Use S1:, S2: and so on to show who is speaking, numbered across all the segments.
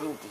S1: റൂട്ടി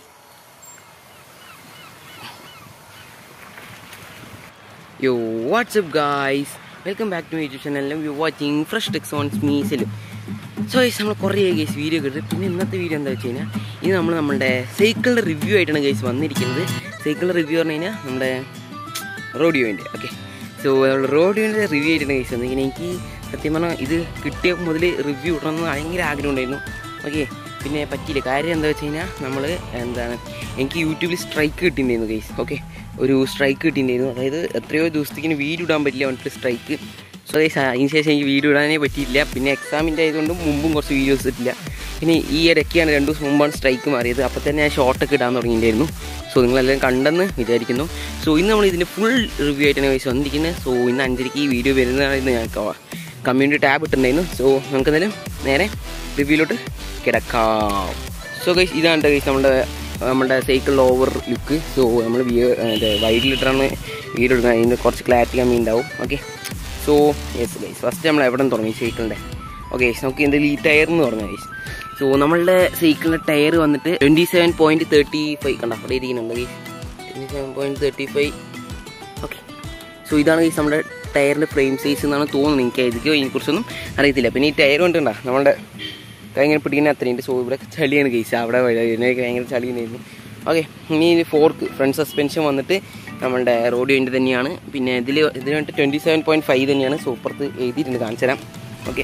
S1: yo what's up guys welcome back to YouTube channel you watching fresh techs on സ്മീസിലും so guys നമ്മൾ കുറേ guys video കിട്ടും പിന്നെ ഇന്നത്തെ വീഡിയോ എന്താ വെച്ച് കഴിഞ്ഞാൽ ഇത് നമ്മൾ നമ്മുടെ സൈക്കിളിൻ്റെ റിവ്യൂ ആയിട്ടാണ് ഗൈസ് വന്നിരിക്കുന്നത് സൈക്കിളിൻ്റെ റിവ്യൂ പറഞ്ഞു കഴിഞ്ഞാൽ നമ്മുടെ റോഡിയോൻ്റെ ഓക്കെ സോ നമ്മൾ റോഡിയോൻ്റെ റിവ്യൂ ആയിട്ടാണ് ഗൈസ് വന്നിരിക്കുന്നത് എനിക്ക് സത്യം പറഞ്ഞാൽ ഇത് കിട്ടിയ മുതൽ റിവ്യൂ ഇടണമെന്ന് ഭയങ്കര ആഗ്രഹം ഉണ്ടായിരുന്നു ഓക്കെ പിന്നെ പറ്റിയില്ല കാര്യം എന്താ വെച്ച് കഴിഞ്ഞാൽ നമ്മൾ എന്താണ് എനിക്ക് യൂട്യൂബിൽ സ്ട്രൈക്ക് കിട്ടിയിട്ടുണ്ടായിരുന്നു ഗൈസ് ഓക്കെ ഒരു സ്ട്രൈക്ക് കിട്ടിയിട്ടുണ്ടായിരുന്നു അതായത് എത്രയോ ദിവസത്തേക്കിന് വീഡിയോ ഇടാൻ പറ്റില്ല അവൻ്റെ സ്ട്രൈക്ക് സോ ഗൈസ് അതിന് ശേഷം എനിക്ക് വീഡിയോ ഇടാനേ പറ്റിയില്ല പിന്നെ എക്സാമിൻ്റെ ആയതുകൊണ്ട് മുമ്പും കുറച്ച് വീഡിയോസ് ഇട്ടില്ല പിന്നെ ഈ ഇടയ്ക്കാണ് രണ്ട് ദിവസം മുമ്പാണ് സ്ട്രൈക്ക് മാറിയത് അപ്പോൾ തന്നെ ഞാൻ ഷോർട്ടൊക്കെ ഇടാൻ തുടങ്ങിയിട്ടുണ്ടായിരുന്നു സോ നിങ്ങളെല്ലാം കണ്ടെന്ന് വിചാരിക്കുന്നു സോ ഇന്ന് നമ്മൾ ഇതിൻ്റെ ഫുൾ റിവ്യൂ ആയിട്ടാണ് ഗൈസ് വന്നിരിക്കുന്നത് സോ ഇന്ന് അഞ്ചരയ്ക്ക് ഈ വീഡിയോ വരുന്നതാണെന്ന് ഞാൻ കമ്മ്യൂണിറ്റി ടാബ് ഇട്ടിട്ടുണ്ടായിരുന്നു സോ നമുക്ക് എന്തായാലും നേരെ റിവ്യൂലോട്ട് കിടക്കാം സോ ഗൈസ് ഇതാണ് ഗൈസ് നമ്മുടെ നമ്മുടെ സൈക്കിൾ ഓവർ ലുക്ക് സോ നമ്മൾ വൈഡിലിട്ടാണ് വീഡിയോ എടുക്കുന്നത് അതിൻ്റെ കുറച്ച് ക്ലാരിറ്റി കമ്മി ഉണ്ടാവും okay so yes guys first നമ്മൾ എവിടെ നിന്ന് തുടങ്ങി സൈക്കിളിൻ്റെ ഓക്കെ നമുക്ക് എന്തെങ്കിലും ഈ ടയർ എന്ന് പറഞ്ഞു ഗൈസ് സോ നമ്മളുടെ സൈക്കിളിൻ്റെ ടയർ വന്നിട്ട് twenty seven point thirty five കണ്ട അവിടെ ഇരിക്കുന്നുണ്ട് guys twenty seven point thirty five okay so ഇതാണ് ഗൈസ് നമ്മുടെ ടയറിൻ്റെ ഫ്രെയിം സൈസ് എന്നാണ് തോന്നുന്നത് എനിക്ക് ഇതിക്കോ ഇതിനെക്കുറിച്ചൊന്നും അറിയത്തില്ല പിന്നെ ഈ ടയർ കൊണ്ടുണ്ടാ നമ്മുടെ ഭയങ്കര പിടിക്കുന്ന അത്രയുണ്ട് സോ ഇവിടെ ചളിയാണ് കേസ് അവിടെ ഇതിനൊക്കെ ഭയങ്കര ചളി തന്നെയായിരുന്നു ഓക്കെ ഇനി ഫോർക്ക് ഫ്രണ്ട് സസ്പെൻഷൻ വന്നിട്ട് നമ്മളുടെ റോഡിയോൻ്റെ തന്നെയാണ് പിന്നെ ഇതിൽ ഇതിന് വേണ്ടിയിട്ട് ട്വൻറ്റി സെവൻ പോയിൻറ്റ് ഫൈവ് തന്നെയാണ് സൂപ്പർത്ത് എഴുതിയിട്ടുണ്ട് കാണിച്ചു തരാം ഓക്കെ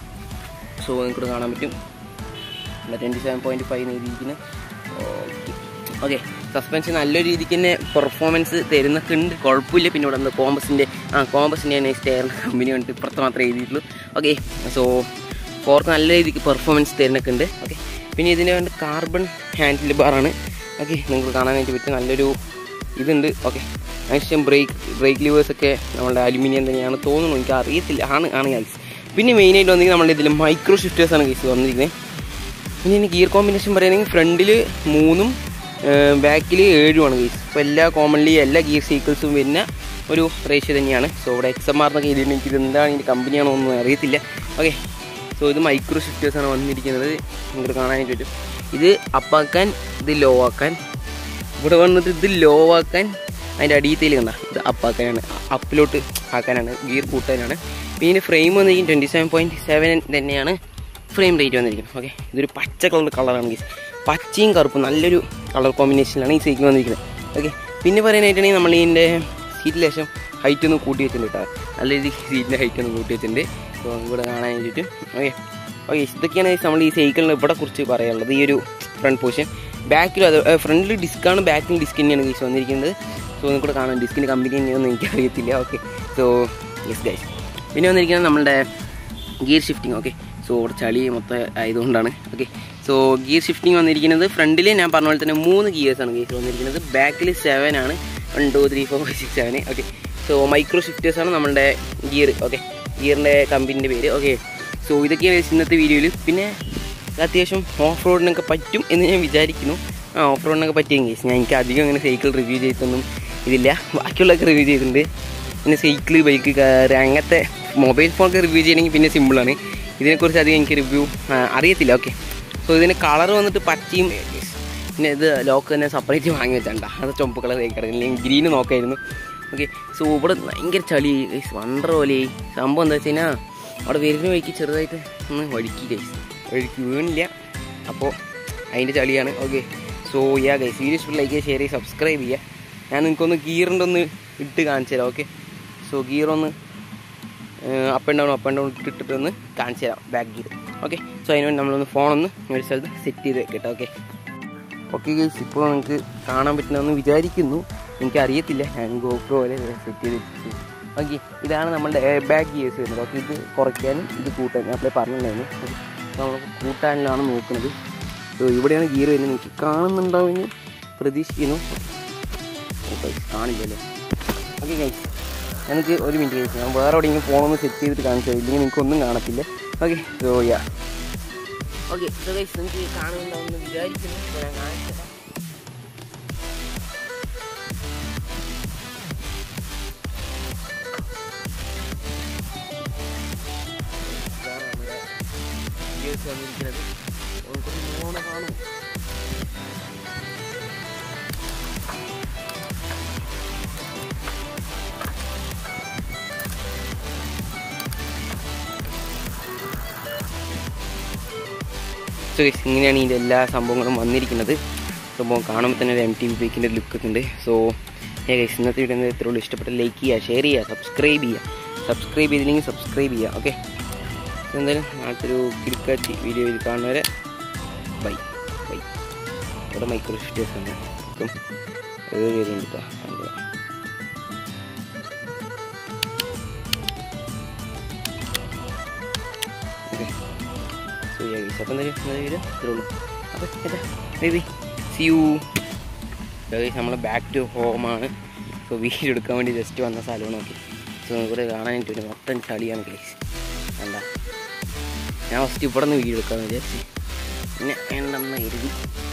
S1: സോ നിങ്ങൾക്ക് കാണാൻ പറ്റും ട്വൻറ്റി സെവൻ പോയിൻറ്റ് ഫൈവ് എഴുതിയിരിക്കുന്നത് ഓക്കെ ഓക്കെ സസ്പെൻഷൻ നല്ല രീതിക്ക് തന്നെ പെർഫോമൻസ് തരുന്നൊക്കെ ഉണ്ട് കുഴപ്പമില്ല പിന്നെ ഇവിടെ എന്താ കോമ്പസിൻ്റെ ആ കോമ്പസിൻ്റെ തന്നെ സ്റ്റെയറിൻ്റെ കമ്പനി വന്നിട്ട് ഇപ്പുറത്ത് മാത്രമേ എഴുതിയിട്ടുള്ളൂ ഓക്കെ സോ ഫോർക്ക് നല്ല രീതിക്ക് പെർഫോമൻസ് തരുന്നൊക്കെ ഉണ്ട് ഓക്കെ പിന്നെ ഇതിന് വേണ്ട കാർബൺ ഹാൻഡിൽ ബാറാണ് ഓക്കെ നിങ്ങൾക്ക് കാണാനായിട്ട് പറ്റും നല്ലൊരു ഇതുണ്ട് ഓക്കെ അതിനുശേഷം ബ്രേക്ക് ബ്രേക്ക് ലിവേഴ്സ് ഒക്കെ നമ്മുടെ അലുമിനിയം തന്നെയാണ് തോന്നുന്നു എനിക്ക് അറിയത്തില്ല ആണ് ആണ് ഗൈസ് പിന്നെ മെയിനായിട്ട് വന്നെങ്കിൽ നമ്മുടെ ഇതിൽ മൈക്രോ ഷിഫ്റ്റേഴ്സാണ് ഗൈസ് വന്നിരിക്കുന്നത് പിന്നെ ഇനി ഗിയർ കോമ്പിനേഷൻ പറയുകയാണെങ്കിൽ ഫ്രണ്ടിൽ മൂന്നും ബാക്കിൽ ഏഴുമാണ് ഗൈസ് അപ്പോൾ എല്ലാ കോമൺലി എല്ലാ ഗിയർ സൈക്കിൾസും വരുന്ന ഒരു റേഷ്യോ തന്നെയാണ് സോ ഇവിടെ എക്സ് എം ആർ എന്നൊക്കെ എഴുതിയിട്ട് എനിക്ക് ഇത് എന്താണ് ഇതിൻ്റെ കമ്പനിയാണോ ഒന്നും അറിയത്തില്ല ഓക്കെ സോ ഇത് മൈക്രോ ഷിഫ്റ്റേഴ്സാണ് വന്നിരിക്കുന്നത് നിങ്ങൾക്ക് കാണാനായിട്ട് പറ്റും ഇത് അപ്പാക്കാൻ ഇത് ലോ ആക്കാൻ ഇവിടെ വന്നിട്ട് ഇത് ലോ ആക്കാൻ അതിൻ്റെ അടിയത്തേൽ കണ്ട ഇത് അപ്പാക്കാനാണ് അപ്പിലോട്ട് ആക്കാനാണ് ഗിയർ കൂട്ടാനാണ് പിന്നെ ഫ്രെയിം വന്നിരിക്കും ട്വൻറ്റി സെവൻ പോയിൻറ്റ് സെവൻ തന്നെയാണ് ഫ്രെയിം റേറ്റ് വന്നിരിക്കുന്നത് ഓക്കെ ഇതൊരു പച്ച കളർ കളറാണ് ഗീസ് പച്ചയും കറുപ്പും നല്ലൊരു കളർ കോമ്പിനേഷനിലാണ് ഈ സൈക്കിൾ വന്നിരിക്കുന്നത് ഓക്കെ പിന്നെ പറയാനായിട്ടുണ്ടെങ്കിൽ നമ്മൾ ഇതിൻ്റെ സീറ്റ് ലേശം ഹൈറ്റ് ഒന്ന് കൂട്ടി വെച്ചിട്ടുണ്ട് കേട്ടോ നല്ല രീതിക്ക് സീറ്റിൻ്റെ ഹൈറ്റ് ഒന്ന് കൂട്ടി വെച്ചിട്ടുണ്ട് സോ ഇവിടെ കാണാൻ വേണ്ടിയിട്ട് ഓക്കെ ഓക്കെ ഇതൊക്കെയാണ് നമ്മൾ ഈ സൈക്കിളിന് ഇവിടെ കുറിച്ച് പറയാനുള്ളത് ഈ ഒരു ഫ്രണ്ട് പോർഷൻ ബാക്കിലും അത് ഫ്രണ്ടിൽ ഡിസ്ക്കാണ് ബാക്കിൽ ഡിസ്ക് തന്നെയാണ് ഗീസ് വന്നിരിക്കുന്നത് സോ നിങ്ങൾക്ക് കാണാം ഡിസ്കിൻ്റെ കമ്പനി തന്നെയൊന്നും എനിക്ക് അറിയത്തില്ല ഓക്കെ സോ യെസ് ഗൈസ് പിന്നെ വന്നിരിക്കുന്നത് നമ്മളുടെ ഗിയർ ഷിഫ്റ്റിംഗ് ഓക്കെ സോ ഇവിടെ ചളി മൊത്തം ആയതുകൊണ്ടാണ് ഓക്കെ സോ ഗിയർ ഷിഫ്റ്റിംഗ് വന്നിരിക്കുന്നത് ഫ്രണ്ടിൽ ഞാൻ പറഞ്ഞ പോലെ തന്നെ മൂന്ന് ഗിയേഴ്സാണ് ഗിയർസ് വന്നിരിക്കുന്നത് ബാക്കിൽ സെവൻ ആണ് one two three four five six seven okay so micro ഷിഫ്റ്റേഴ്സാണ് നമ്മളുടെ ഗിയർ ഓക്കെ ഗിയറിൻ്റെ കമ്പനീൻ്റെ പേര് ഓക്കെ സോ ഇതൊക്കെയാണ് ഇന്നത്തെ വീഡിയോയിൽ പിന്നെ അത്യാവശ്യം ഓഫ് റോഡിനൊക്കെ പറ്റും എന്ന് ഞാൻ വിചാരിക്കുന്നു ആ ഓഫ് റോഡിനൊക്കെ പറ്റിയ കേസ് ഞാൻ എനിക്ക് അധികം അങ്ങനെ സൈക്കിൾ റിവ്യൂ ചെയ്തൊന്നും ഇതില്ല ബാക്കിയുള്ളതൊക്കെ റിവ്യൂ ചെയ്തിട്ടുണ്ട് പിന്നെ സൈക്കിൾ ബൈക്ക് കാർ അങ്ങനത്തെ മൊബൈൽ ഫോണൊക്കെ റിവ്യൂ ചെയ്യണമെങ്കിൽ പിന്നെ സിമ്പിളാണ് ഇതിനെക്കുറിച്ച് അധികം എനിക്ക് റിവ്യൂ അറിയത്തില്ല ഓക്കെ സോ ഇതിന് കളർ വന്നിട്ട് പച്ചയും പിന്നെ ഇത് ലോക്ക് തന്നെ സെപ്പറേറ്റ് വാങ്ങി വെച്ചാണ്ട അത് ചുമപ്പ് കളർ കിടക്കില്ല ഗ്രീന് നോക്കായിരുന്നു ഓക്കെ സോ ഇവിടെ ഭയങ്കര ചളി വണ്ടർ പോലെ സംഭവം എന്താ വെച്ച് കഴിഞ്ഞാൽ അവിടെ വരുന്ന വഴിക്ക് ചെറുതായിട്ട് ഒന്ന് വഴുക്കി ഗൈസ് വഴുക്കി വീണില്ല അപ്പോൾ അതിൻ്റെ ചളിയാണ് okay so yeah guys video like share ചെയ്ത് സബ്സ്ക്രൈബ് ചെയ്യുക ഞാൻ നിങ്ങൾക്കൊന്ന് ഗിയറിൻ്റെ ഒന്ന് ഇട്ട് കാണിച്ചു തരാം ഓക്കെ സോ ഗിയർ ഒന്ന് up and down up and down ഇട്ടിട്ട് ഒന്ന് കാണിച്ചു തരാം ബാക്ക് ഗിയർ ഓക്കെ സോ അതിനുവേണ്ടി നമ്മളൊന്ന് ഫോണൊന്ന് ഒരു സ്ഥലത്ത് സെറ്റ് ചെയ്ത് വെക്കട്ടെ ഓക്കെ ഓക്കെ ഗൈസ് ഇപ്പോൾ നിങ്ങൾക്ക് കാണാൻ പറ്റുന്നതെന്ന് വിചാരിക്കുന്നു എനിക്ക് അറിയത്തില്ല ഞാൻ ഗോപ്രോ പോലെ സെറ്റ് ചെയ്ത് വെച്ചിട്ട് ഓക്കെ ഇതാണ് നമ്മുടെ എയർ ബാഗ് ഗിയേഴ്സ് വരുന്നത് ഓക്കെ ഇത് കുറയ്ക്കാനും ഇത് കൂട്ടാനും അപ്ലൈ പറഞ്ഞിട്ടുണ്ടായിരുന്നു നമ്മൾ കൂട്ടാനിലാണ് നോക്കുന്നത് സോ ഇവിടെയാണ് ഗിയർ വരുന്നത് നിങ്ങൾക്ക് കാണുന്നുണ്ടാവുമെന്ന് പ്രതീക്ഷിക്കുന്നു കാണില്ലല്ലേ ഓക്കെ ഗൈസ് എനിക്ക് ഒരു മിനിറ്റ് കഴിച്ചു ഞാൻ വേറെ എവിടെയെങ്കിലും ഫോണൊന്ന് സെറ്റ് ചെയ്തിട്ട് കാണിച്ചു തരാം. ഇല്ലെങ്കിൽ നിങ്ങൾക്ക് ഒന്നും കാണത്തില്ല okay so yeah okay so guys നിങ്ങൾക്ക് കാണുന്നുണ്ടാവുമെന്ന് വിചാരിക്കുന്നു അപ്പോൾ ഞാൻ കാണിച്ചു തരാം ഇതാണ് നമ്മുടെ gears വന്നിരിക്കുന്നത്. നമുക്കൊന്ന് നല്ലോണം കാണും സോ ഗൈസ് ഇങ്ങനെയാണ് ഇതിൻ്റെ എല്ലാ സംഭവങ്ങളും വന്നിരിക്കുന്നത് സംഭവം കാണുമ്പോൾ തന്നെ ഒരു എം ടി വി ബൈക്കിൻ്റെ ലുക്ക് ഉണ്ട് സോ ഏ ഗൈസ് ഇന്നത്തെ വീഡിയോ ഇത്രയുള്ളൂ ഇഷ്ടപ്പെട്ട ലൈക്ക് ചെയ്യുക ഷെയർ ചെയ്യുക സബ്സ്ക്രൈബ് ചെയ്യുക സബ്സ്ക്രൈബ് ചെയ്തില്ലെങ്കിൽ സബ്സ്ക്രൈബ് ചെയ്യുക ഓക്കെ എന്തായാലും നാളത്തെ ഒരു കിടക്കാച്ചി വീഡിയോയിൽ കാണുന്നവരെ ബൈ ബൈ ഇവിടെ മൈക്രോ സ്റ്റേഴ്സ് ആണ് അപ്പം ഏഴ് പേരുണ്ട് കേട്ടോ അതിൻ്റെ ഓക്കെ സോ യാ ഗൈസ് അപ്പം എന്തായാലും ഇന്നത്തെ വീഡിയോ ഇത്രേ ഉള്ളൂ അപ്പോൾ എന്താ ബേബി സി യു ഗൈസ് നമ്മൾ ബാക്ക് ടു ഹോമാണ് സോ വീഡിയോ എടുക്കാൻ വേണ്ടി ജസ്റ്റ് വന്ന സ്ഥലമാണ് നോക്കി സോ ഇവിടെ കാണാനായിട്ട് ഒരു മൊത്തം ചളിയാണ് ഗൈസ് വേണ്ട ഞാൻ ഫസ്റ്റ് ഇവിടെ നിന്ന് വീഡിയോ എടുക്കാമെന്ന് വിചാരിച്ച് പിന്നെ വേണ്ടെന്ന് എഴുതി